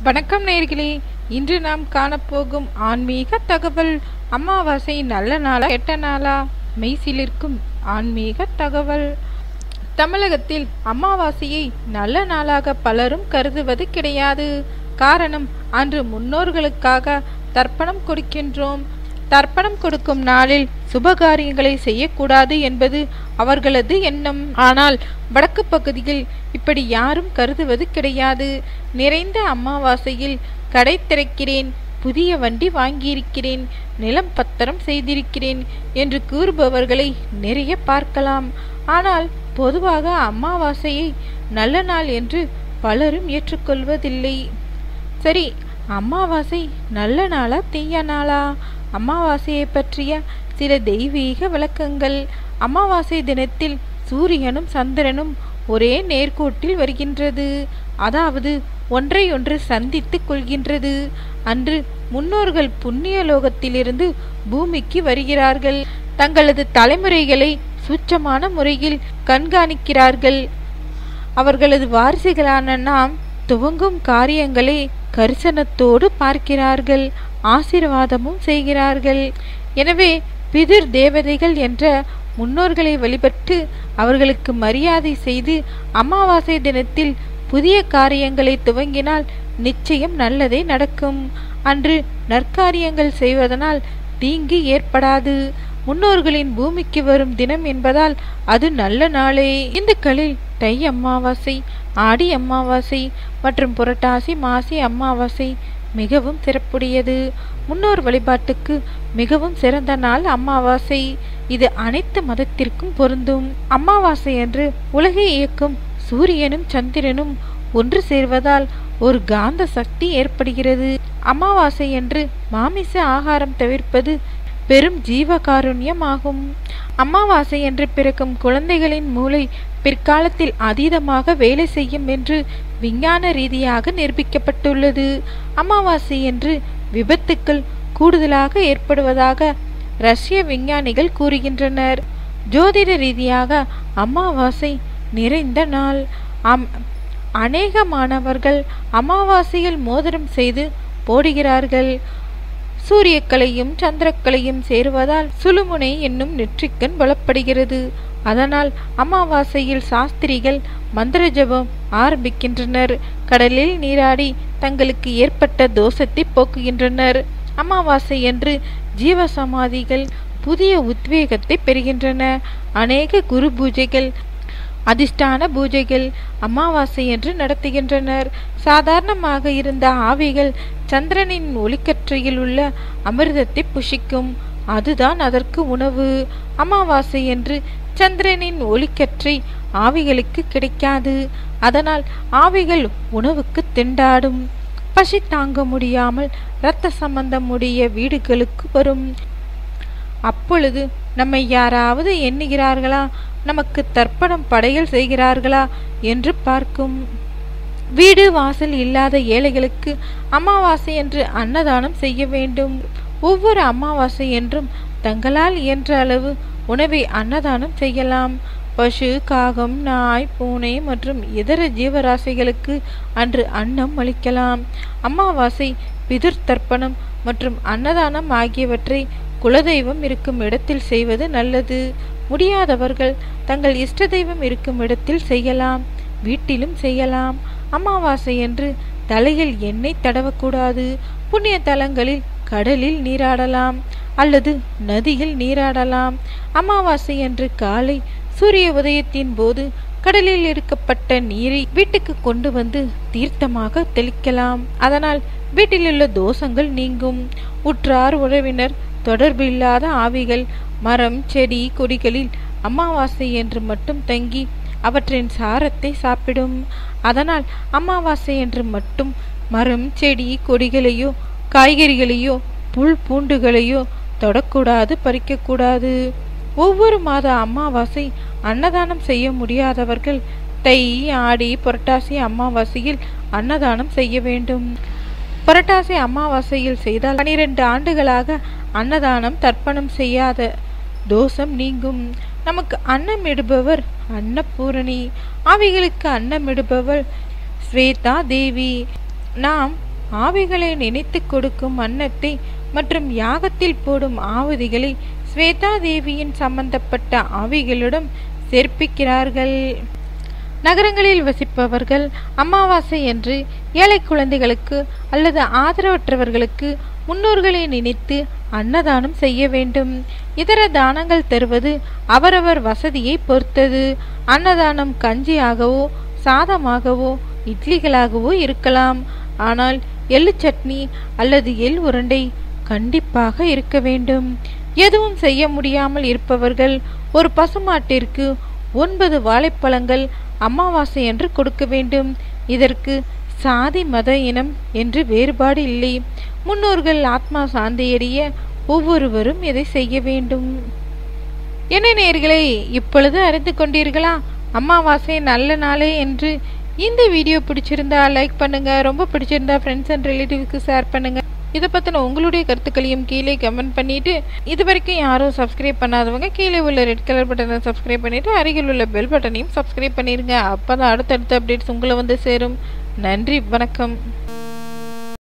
வணக்கம் நேர்களே இன்று நாம் காணப்போகும் ஆன்மீக தகவல் அமாவாசை நல்ல நாளா கெட்ட நாளா மெய்சிலிருக்கும் ஆன்மீக தகவல் தமிழகத்தில் அமாவாசையை நல்ல நாளாக பலரும் கருதுவது கிடையாது காரணம் அன்று முன்னோர்களுக்காக தர்ப்பணம் கொடுக்கின்றோம் தர்ப்பணம் கொடுக்கும் நாளில் சுபகாரியங்களை செய்யக்கூடாது என்பது அவர்களது எண்ணம் ஆனால் வடக்கு பகுதியில் இப்படி யாரும் கருதுவது கிடையாது நிறைந்த அமாவாசையில் கடை திறக்கிறேன் புதிய வண்டி வாங்கியிருக்கிறேன் நிலம் பத்திரம் செய்திருக்கிறேன் என்று கூறுபவர்களை நிறைய பார்க்கலாம் ஆனால் பொதுவாக அமாவாசையை நல்ல நாள் என்று பலரும் ஏற்றுக்கொள்வதில்லை சரி அமாவாசை நல்ல நாளா தீய நாளா அமாவாசையை பற்றிய சில தெய்வீக விளக்கங்கள் அமாவாசை தினத்தில் சூரியனும் சந்திரனும் ஒரே நேர்கோட்டில் வருகின்றது அதாவது ஒன்றையொன்று சந்தித்துக் கொள்கின்றது அன்று முன்னோர்கள் புண்ணிய லோகத்திலிருந்து பூமிக்கு வருகிறார்கள் தங்களது தலைமுறைகளை சூட்சமான முறையில் கண்காணிக்கிறார்கள் அவர்களது வாரிசுகளான நாம் துவங்கும் காரியங்களை கரிசனத்தோடு பார்க்கிறார்கள் ஆசீர்வாதமும் செய்கிறார்கள் எனவே பிதிர் தேவதைகள் என்ற முன்னோர்களை வழிபட்டு அவர்களுக்கு மரியாதை செய்து அமாவாசை தினத்தில் புதிய காரியங்களை துவங்கினால் நிச்சயம் நல்லதே நடக்கும் அன்று நற்காரியங்கள் செய்வதனால் தீங்கு ஏற்படாது முன்னோர்களின் பூமிக்கு வரும் தினம் என்பதால் அது நல்ல நாளே இந்துக்களில் தை அமாவாசை ஆடி அமாவாசை மற்றும் புரட்டாசி மாசி அமாவாசை மிகவும் சிறப்புடையது முன்னோர் வழிபாட்டுக்கு மிகவும் சிறந்த நாள் அமாவாசை இது அனைத்து மதத்திற்கும் பொருந்தும் அமாவாசை அன்று உலகை இயக்கும் சூரியனும் சந்திரனும் ஒன்று சேர்வதால் ஒரு காந்த சக்தி ஏற்படுகிறது அமாவாசை என்று மாமிச ஆகாரம் தவிர்ப்பது பெரும் ஜீவகாருண்யம் ஆகும் அமாவாசை என்று பிறக்கும் குழந்தைகளின் மூளை பிற்காலத்தில் அதீதமாக வேலை செய்யும் என்று விஞ்ஞான ரீதியாக நிரூபிக்கப்பட்டுள்ளது அமாவாசை என்று விபத்துக்கள் கூடுதலாக ஏற்படுவதாக ரஷ்ய விஞ்ஞானிகள் கூறுகின்றனர் ஜோதிட ரீதியாக அமாவாசை நிறைந்த நாள் அம் அநேக மாணவர்கள் அமாவாசையில் மோதிரம் செய்து போடுகிறார்கள் சூரியக்கலையும் சந்திரக்கலையும் சேருவதால் சுழுமுனை என்னும் நெற்றிக்கண் பலப்படுகிறது அதனால் அமாவாசையில் சாஸ்திரிகள் மந்திர ஜபம் ஆரம்பிக்கின்றனர் கடலில் நீராடி தங்களுக்கு ஏற்பட்ட தோஷத்தை போக்குகின்றனர் அமாவாசை என்று ஜீவசமாதிகள் புதிய உத்வேகத்தை பெறுகின்றன அநேக குரு பூஜைகள் அதிர்ஷ்டான பூஜைகள் அமாவாசை என்று நடத்துகின்றனர் சாதாரணமாக இருந்த ஆவிகள் சந்திரனின் ஒளிக்கற்றையில் உள்ள அமிர்தத்தை புஷிக்கும் அதுதான் அதற்கு உணவு அமாவாசை என்று சந்திரனின் ஒளிக்கற்றை ஆவிகளுக்கு கிடைக்காது அதனால் ஆவிகள் உணவுக்கு திண்டாடும் பசி தாங்க முடியாமல் இரத்த சம்பந்தம் உடைய வீடுகளுக்கு வரும் அப்பொழுது நம்மை யாராவது எண்ணுகிறார்களா நமக்கு தர்ப்பணம் படையல் செய்கிறார்களா என்று பார்க்கும் வீடு வாசல் இல்லாத ஏழைகளுக்கு அமாவாசை என்று அன்னதானம் செய்ய வேண்டும் ஒவ்வொரு அமாவாசை என்றும் தங்களால் இயன்ற அளவு உணவை அன்னதானம் செய்யலாம் பசு காகம் நாய் பூனை மற்றும் இதர ஜீவராசிகளுக்கு அன்று அன்னம் அளிக்கலாம் அமாவாசை பிதிர் தர்ப்பணம் மற்றும் அன்னதானம் ஆகியவற்றை குலதெய்வம் இருக்கும் இடத்தில் செய்வது நல்லது முடியாதவர்கள் தங்கள் இஷ்ட தெய்வம் இருக்கும் இடத்தில் செய்யலாம் வீட்டிலும் செய்யலாம் அமாவாசை என்று தலையில் எண்ணெய் தடவக்கூடாது புண்ணிய தலங்களில் கடலில் நீராடலாம் அல்லது நதியில் நீராடலாம் அமாவாசை என்று காலை சூரிய உதயத்தின் போது கடலில் எடுக்கப்பட்ட நீரை வீட்டுக்கு கொண்டு வந்து தீர்த்தமாக தெளிக்கலாம் அதனால் வீட்டிலுள்ள தோஷங்கள் நீங்கும் உற்றார் உறவினர் தொடர்பு இல்லாத ஆவிகள் மரம் செடி கொடிகளில் அமாவாசை என்று மட்டும் தங்கி அவற்றின் சாரத்தை சாப்பிடும் அதனால் அமாவாசை என்று மட்டும் மரம் செடி கொடிகளையோ காய்கறிகளையோ புல் பூண்டுகளையோ தொடக்கூடாது பறிக்கக்கூடாது ஒவ்வொரு மாத அமாவாசை அன்னதானம் செய்ய முடியாதவர்கள் தை ஆடி புரட்டாசி அமாவாசையில் அன்னதானம் செய்ய வேண்டும் புரட்டாசி அமாவாசையில் செய்தால் பனிரெண்டு ஆண்டுகளாக அன்னதானம் தர்ப்பணம் செய்யாத தோஷம் நீங்கும் நமக்கு அன்னம் இடுபவர் அன்னபூரணி ஆவிகளுக்கு அன்னம் இடுபவர் ஸ்வேதா தேவி நாம் ஆவிகளை நினைத்து கொடுக்கும் அன்னத்தை மற்றும் யாகத்தில் போடும் ஆவதிகளை ஸ்வேதா தேவியின் சம்பந்தப்பட்ட ஆவிகளிடம் சேர்ப்பிக்கிறார்கள் நகரங்களில் வசிப்பவர்கள் அமாவாசை என்று ஏழை குழந்தைகளுக்கு அல்லது ஆதரவற்றவர்களுக்கு முன்னோர்களை நினைத்து அன்னதானம் செய்ய வேண்டும் இதர தானங்கள் தருவது அவரவர் வசதியை பொறுத்தது அன்னதானம் கஞ்சியாகவோ சாதமாகவோ இட்லிகளாகவோ இருக்கலாம் ஆனால் எள்ளு சட்னி அல்லது எள் உருண்டை கண்டிப்பாக இருக்க வேண்டும் எதுவும் செய்ய முடியாமல் இருப்பவர்கள் ஒரு பசுமாட்டிற்கு ஒன்பது வாழைப்பழங்கள் அமாவாசை என்று கொடுக்க வேண்டும் இதற்கு சாதி மத இனம் என்று வேறுபாடு இல்லை முன்னோர்கள் ஆத்மா சாந்தியடைய ஒவ்வொருவரும் இதை செய்ய வேண்டும் என்ன நேர்களே இப்பொழுது அறிந்து கொண்டீர்களா அமாவாசை நல்ல நாளே என்று இந்த வீடியோ பிடிச்சிருந்தா லைக் பண்ணுங்க ரொம்ப பிடிச்சிருந்தா ஃப்ரெண்ட்ஸ் அண்ட் ரிலேட்டிவ்ஸ்க்கு ஷேர் பண்ணுங்க இதை பற்றின உங்களுடைய கருத்துக்களையும் கீழே கமெண்ட் பண்ணிட்டு இது வரைக்கும் யாரும் சப்ஸ்கிரைப் பண்ணாதவங்க கீழே உள்ள ரெட் கலர் பட்டனை சப்ஸ்கிரைப் பண்ணிட்டு அருகில் உள்ள பெல் பட்டனையும் சப்ஸ்கிரைப் பண்ணிருங்க அப்பதான் அடுத்தடுத்த அப்டேட்ஸ் உங்களை வந்து சேரும் நன்றி வணக்கம்